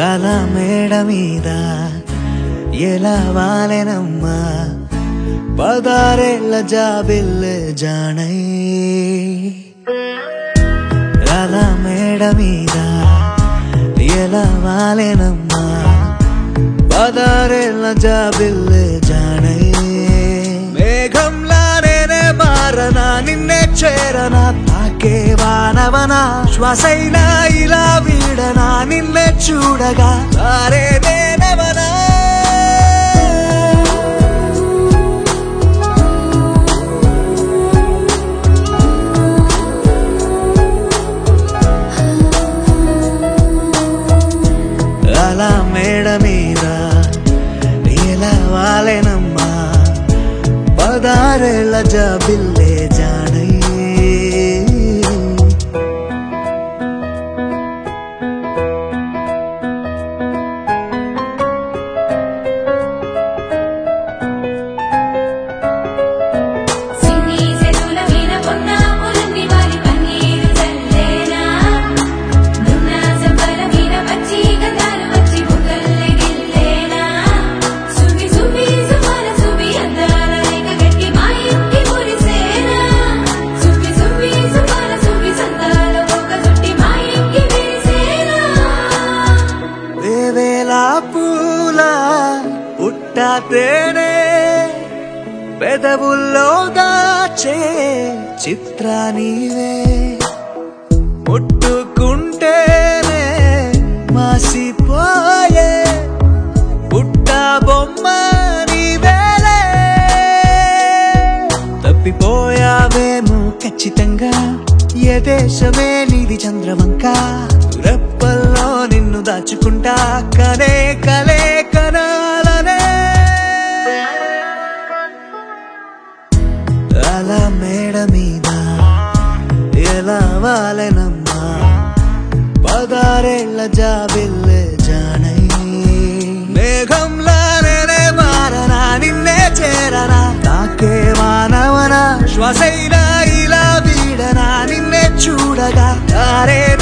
అలా మేడ మీద ఎలా వాలెనమ్మా పదారేళ్ల జాబిల్లె జానై అలా మేడ మీద ఎలా వాలెనమ్మా పదారేళ్ల జాబిల్లె జానై మేఘంలా నేనే మారనా నిన్నే చేరనా తాకే వానవనా శ్వాసైనా ఇలా వీడనా నిన్నే చూడగా సారే నేనవనా అలా మేడ మీద ఎలా వాలెనమ్మా పదారేళ్ల జాబిల్లే జానై సినీ చెరువుల వీణ పొన్న పురంగి వాలి పన్నీరు చల్లేనా నున్న చెంపల మీద పచ్చి గంధాలు వచ్చి బుగ్గల్లె గిల్లేనా సుమి సుమి సుమల సుమి అందాల రేఖ గట్టి మా ఇంటి మురిసేనా సుమి సుమి సుమల సుమి సందాల ఒక చుట్టి మా ఇంటి విరిసేనా వేవేల పూల పుట్టాతేనే పెదవుల్లో దాచే చిత్ర నీవే ముట్టుకుంటేనే మాసిపోయే పుట్ట బొమ్మ నీవేలే తప్పిపోయావేమో ఖచ్చితంగా ఏ దేశమే నీది చంద్రవంక రెప్పల్లో నిన్ను దాచుకుంటా కనే కలే కనాలనే అలా మేడ మీద ఎలా వాలెనమ్మా పదారేళ్ల జాబిల్లె జానై మేఘంలా నేనే మారనా నిన్నే చేరనా తాకే మానవనా శ్వాసైనా ఇలా వీడనా నిన్నే చూడగా తారే